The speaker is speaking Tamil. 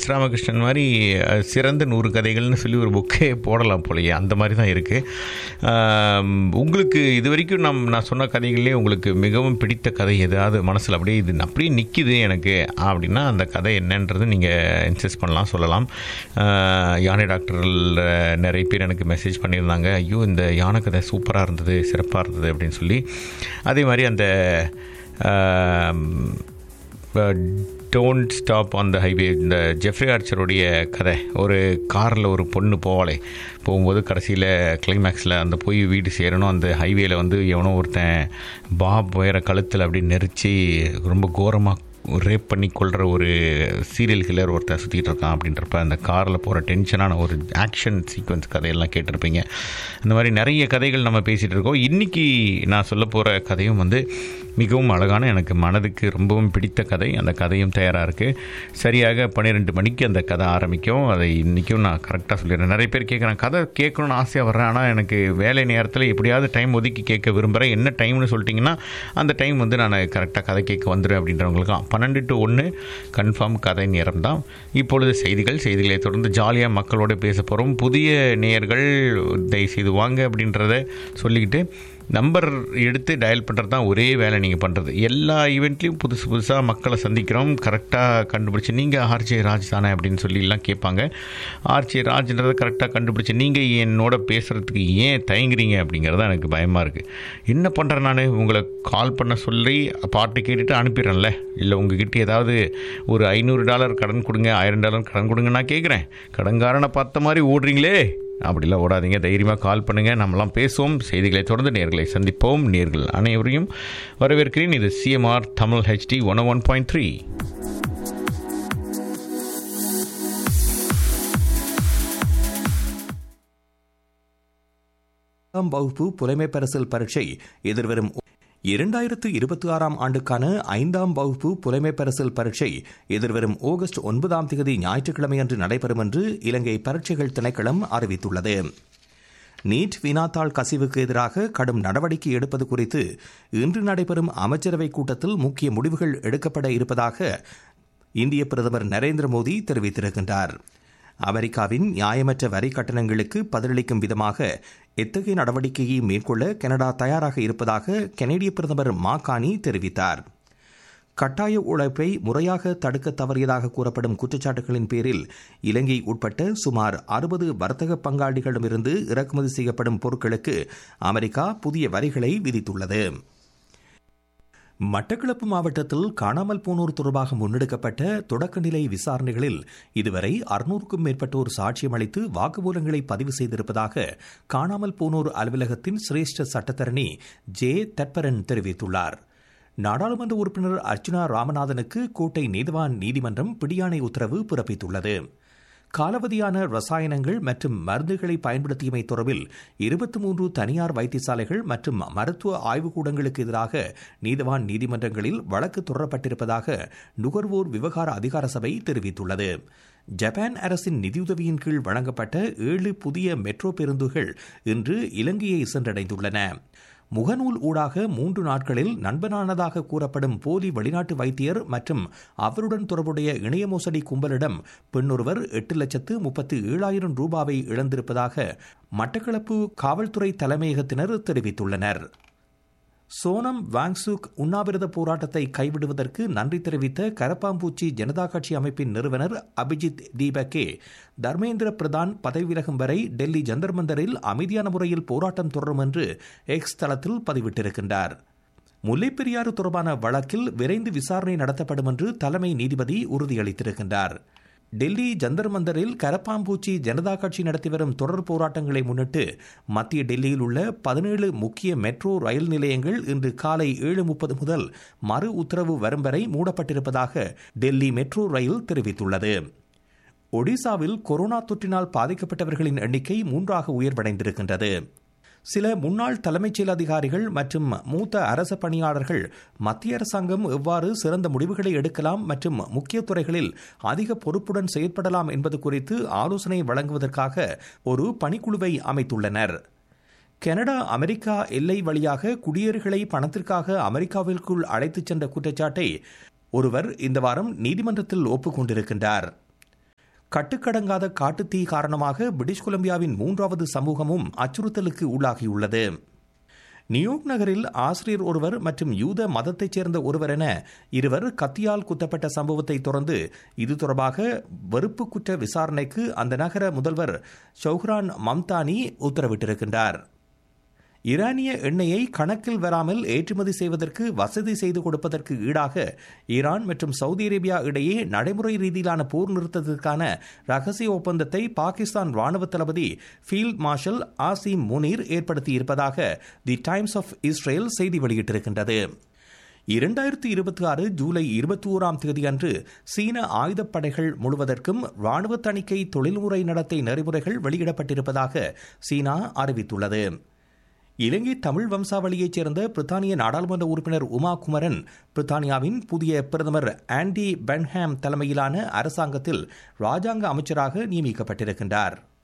எஸ் ராமகிருஷ்ணன் மாதிரி அஹ், சிறந்த நூறு கதைகள்னு சொல்லி ஒரு புக்கே போடலாம் போலயே அந்த மாதிரி தான் இருக்குது உங்களுக்கு இது வரைக்கும் நம் நான் சொன்ன கதைகள்லேயே உங்களுக்கு மிகவும் பிடித்த கதை எதாவது மனசில் அப்படியே இது அப்படியே நிற்கிது எனக்கு அப்படின்னா அந்த கதை என்னன்றது நீங்கள் இன்சிஸ்ட் பண்ணலாம் சொல்லலாம் அஹ், யானை டாக்டரில் நிறைய பேர் எனக்கு மெசேஜ் பண்ணியிருந்தாங்க ஐயோ இந்த யானை கதை சூப்பராக இருந்தது சிறப்பாக இருந்தது அப்படின்னு சொல்லி அதே மாதிரி அந்த don't stop on the highway இந்த ஜெஃப்ரி ஆர்ச்சருடைய கதை ஒரு காரில் ஒரு பொண்ணு போவாளே போகும்போது கடைசியில் கிளைமேக்ஸில் அந்த போய் வீடு சேரணும் அந்த ஹைவேல வந்து எவனோ ஒருத்தன் பாப் வேற கழுத்தில் அப்படி நெரிச்சு ரொம்ப கோரமாக ரேப் பண்ணி கொள்கிற ஒரு சீரியல் கில்லர் ஒருத்தன் சுற்றிட்டு இருக்கான் அப்படின்றப்ப அந்த காரில் போகிற டென்ஷனான ஒரு ஆக்ஷன் சீக்வன்ஸ் கதையெல்லாம் கேட்டிருப்பீங்க இந்த மாதிரி நிறைய கதைகள் நம்ம பேசிகிட்டு இருக்கோம் இன்றைக்கி நான் சொல்ல போகிற கதையும் வந்து மிகவும் அழகான எனக்கு மனதுக்கு ரொம்பவும் பிடித்த கதை அந்த கதையும் தயாராக இருக்குது சரியாக பன்னிரெண்டு மணிக்கு அந்த கதை ஆரம்பிக்கும் அதை இன்றைக்கும் நான் கரெக்டாக சொல்லிடுறேன் நிறைய பேர் கேட்குறேன் கதை கேட்கணும்னு ஆசையாக வர்றேன் ஆனால் எனக்கு வேலை நேரத்தில் எப்படியாவது டைம் ஒதுக்கி கேட்க விரும்புகிறேன் என்ன டைம்னு சொல்லிட்டிங்கன்னா அந்த டைம் வந்து நான் கரெக்டாக கதை கேட்க வந்துடுவேன் அப்படின்றவங்களுக்கும் பன்னெண்டு டு ஒன்று கன்ஃபார்ம் கதை நேரம் தான் இப்பொழுது செய்திகள் செய்திகளை தொடர்ந்து ஜாலியாக மக்களோட பேச போகிறோம் புதிய நேயர்கள் தயவுசெய்து வாங்க அப்படின்றத சொல்லிக்கிட்டு நம்பர் எடுத்து டயல் பண்ணுறது தான் ஒரே வேலை நீங்கள் பண்ணுறது எல்லா ஈவெண்ட்லேயும் புதுசு புதுசாக மக்களை சந்திக்கிறோம் கரெக்டாக கண்டுபிடிச்சி நீங்கள் ஆர்ஜே ராஜ் தானே அப்படின்னு சொல்லிலாம் கேட்பாங்க ஆர்ஜே ராஜ்ன்றதை கரெக்டாக கண்டுபிடிச்சி நீங்கள் என்னோட பேசுகிறதுக்கு ஏன் தயங்குறீங்க அப்படிங்கிறது தான் எனக்கு பயமாக இருக்குது என்ன பண்ணுறேன் நான் உங்களை கால் பண்ண சொல்லி பாட்டு கேட்டுட்டு அனுப்பிடுறேன்ல இல்லை உங்ககிட்ட ஏதாவது ஒரு ஐநூறு டாலர் கடன் கொடுங்க ஆயிரம் டாலர் கடன் கொடுங்க நான் கேட்குறேன் கடன்காரனை பார்த்த மாதிரி ஓடுறீங்களே அப்படிலாம் ஓடாதீங்க தைரியமாக கால் பண்ணுங்கள் நம்மலாம் பேசுவோம் செய்திகளை தொடர்ந்து நேர்களை சந்திப்போம் நேர்கள் அனைவரையும் வரவேற்கிறேன் இது CMR Tamil HD one one point three ஆறாம் வகுப்பு புலமை பரிசில் பரீட்சை எதிர்வரும் இரண்டாயிரத்து இருபத்தி ஆறாம் ஆண்டுக்கான ஐந்தாம் வகுப்பு புலமை பரிசில் பரீட்சை எதிர்வரும் ஆகஸ்ட் ஒன்பதாம் தேதி ஞாயிற்றுக்கிழமையன்று நடைபெறும் என்று இலங்கை பரீட்சைகள் திணைக்களம் அறிவித்துள்ளது நீட் வினாத்தாள் கசிவுக்கு எதிராக கடும் நடவடிக்கை எடுப்பது குறித்து இன்று நடைபெறும் அமைச்சரவைக் கூட்டத்தில் முக்கிய முடிவுகள் எடுக்கப்பட இருப்பதாக இந்திய பிரதமர் நரேந்திர மோடி தெரிவித்திருக்கின்றார் அமெரிக்காவின் நியாயமற்ற வரி கட்டணங்களுக்கு பதிலளிக்கும் விதமாக எத்தகைய நடவடிக்கையை மேற்கொள்ள கனடா தயாராக இருப்பதாக கனேடிய பிரதமர் மாகாணி தெரிவித்தார் கட்டாய உழைப்பை முறையாக தடுக்க தவறியதாக கூறப்படும் குற்றச்சாட்டுகளின் பேரில் இலங்கை உட்பட்ட சுமார் அறுபது வர்த்தக பங்காளிகளிடமிருந்து இறக்குமதி செய்யப்படும் பொருட்களுக்கு அமெரிக்கா புதிய வரிகளை விதித்துள்ளது மட்டக்களப்பு மாவட்டத்தில் காணாமல் போனோர் தொடர்பாக முன்னெடுக்கப்பட்ட தொடக்கநிலை விசாரணைகளில் இதுவரை அறுநூறுக்கும் மேற்பட்டோர் சாட்சியம் அளித்து வாக்குமூலங்களை பதிவு செய்திருப்பதாக காணாமல் போனோர் அலுவலகத்தின் சிரேஷ்ட சட்டத்தரணி ஜே தட்பரன் தெரிவித்துள்ளார் நாடாளுமன்ற உறுப்பினர் அர்ச்சுனா ராமநாதனுக்கு கோட்டை நீதிவான் நீதிமன்றம் பிடியாணை உத்தரவு பிறப்பித்துள்ளது காலவதியான ரசாயனங்கள் மற்றும் மருந்துகளை பயன்படுத்தியமை தொடர்பில் இருபத்தி மூன்று தனியார் வைத்தியசாலைகள் மற்றும் மருத்துவ ஆய்வுக்கூடங்களுக்கு எதிராக நீதிவான் நீதிமன்றங்களில் வழக்கு தொடரப்பட்டிருப்பதாக நுகர்வோர் விவகார அதிகார சபை தெரிவித்துள்ளது ஜப்பான் அரசின் நிதியுதவியின் கீழ் வழங்கப்பட்ட ஏழு புதிய மெட்ரோ பேருந்துகள் இன்று இலங்கையை சென்றடைந்துள்ளன முகநூல் ஊடாக மூன்று நாட்களில் நண்பனானதாக கூறப்படும் போலி வெளிநாட்டு வைத்தியர் மற்றும் அவருடன் தொடர்புடைய இணைய மோசடி கும்பலிடம் பெண்ணொருவர் எட்டு லட்சத்து முப்பத்து ஏழாயிரம் ரூபாவை இழந்திருப்பதாக மட்டக்களப்பு காவல்துறை தலைமையகத்தினர் தெரிவித்துள்ளனர் சோனம் வாங்சுக் உண்ணாவிரத போராட்டத்தை கைவிடுவதற்கு நன்றி தெரிவித்த கரப்பாம்பூச்சி ஜனதா கட்சி அமைப்பின் நிறுவனர் அபிஜித் தீபக்கே தர்மேந்திர பிரதான் பதவி விலகும் வரை டெல்லி ஜந்தர் மந்தரில் அமைதியான முறையில் போராட்டம் தொடரும் என்று எக்ஸ் தளத்தில் பதிவிட்டிருக்கின்றார் முல்லைப்பெரியாறு தொடர்பான வழக்கில் விரைந்து விசாரணை நடத்தப்படும் என்று தலைமை நீதிபதி உறுதியளித்திருக்கின்றார் டெல்லி ஜந்தர் மந்தரில் கரப்பாம்பூச்சி ஜனதா கட்சி நடத்தி வரும் தொடர் போராட்டங்களை முன்னிட்டு மத்திய டெல்லியில் உள்ள பதினேழு முக்கிய மெட்ரோ ரயில் நிலையங்கள் இன்று காலை ஏழு முப்பது முதல் மறு உத்தரவு வரும் வரை மூடப்பட்டிருப்பதாக டெல்லி மெட்ரோ ரயில் தெரிவித்துள்ளது ஒடிசாவில் கொரோனா தொற்றினால் பாதிக்கப்பட்டவர்களின் எண்ணிக்கை மூன்றாக உயர்வடைந்திருக்கின்றது சில முன்னாள் தலைமைச் செயல் அதிகாரிகள் மற்றும் மூத்த அரச பணியாளர்கள் மத்திய அரசாங்கம் எவ்வாறு சிறந்த முடிவுகளை எடுக்கலாம் மற்றும் முக்கிய துறைகளில் அதிக பொறுப்புடன் செயற்படலாம் என்பது குறித்து ஆலோசனை வழங்குவதற்காக ஒரு பணிக்குழுவை அமைத்துள்ளனர் கனடா அமெரிக்கா எல்லை வழியாக குடியேறிகளை பணத்திற்காக அமெரிக்காவிற்குள் அழைத்துச் சென்ற குற்றச்சாட்டை ஒருவர் இந்த வாரம் நீதிமன்றத்தில் ஒப்புக்கொண்டிருக்கின்றார் கட்டுக்கடங்காத காட்டுத்தீ காரணமாக பிரிட்டிஷ் கொலம்பியாவின் மூன்றாவது சமூகமும் அச்சுறுத்தலுக்கு உள்ளாகியுள்ளது நியூயார்க் நகரில் ஆசிரியர் ஒருவர் மற்றும் யூத மதத்தைச் சேர்ந்த ஒருவர் என இருவர் கத்தியால் குத்தப்பட்ட சம்பவத்தை தொடர்ந்து இது தொடர்பாக வெறுப்பு குற்ற விசாரணைக்கு அந்த நகர முதல்வர் ஷௌஹ்ரான் மம்தானி உத்தரவிட்டிருக்கின்றார் ஈரானிய எண்ணெயை கணக்கில் வராமல் ஏற்றுமதி செய்வதற்கு வசதி செய்து கொடுப்பதற்கு ஈடாக ஈரான் மற்றும் சவுதி அரேபியா இடையே நடைமுறை ரீதியிலான போர் நிறுத்தத்திற்கான ரகசிய ஒப்பந்தத்தை பாகிஸ்தான் ராணுவ தளபதி ஃபீல்ட் மார்ஷல் ஆசிம் முனீர் ஏற்படுத்தியிருப்பதாக தி டைம்ஸ் ஆஃப் இஸ்ரேல் செய்தி வெளியிட்டிருக்கின்றது இரண்டாயிரத்தி இருபத்தி ஆறு ஜூலை இருபத்தி ஓராம் தேதி அன்று சீன ஆயுதப்படைகள் முழுவதற்கும் ராணுவ தணிக்கை தொழில்முறை நடத்தை நெறிமுறைகள் வெளியிடப்பட்டிருப்பதாக சீனா அறிவித்துள்ளது இலங்கை தமிழ் வம்சாவளியைச் சேர்ந்த பிரித்தானிய நாடாளுமன்ற உறுப்பினர் உமா குமரன் பிரித்தானியாவின் புதிய பிரதமர் ஆண்டி பென்ஹாம் தலைமையிலான அரசாங்கத்தில் ராஜாங்க அமைச்சராக நியமிக்கப்பட்டிருக்கின்றார்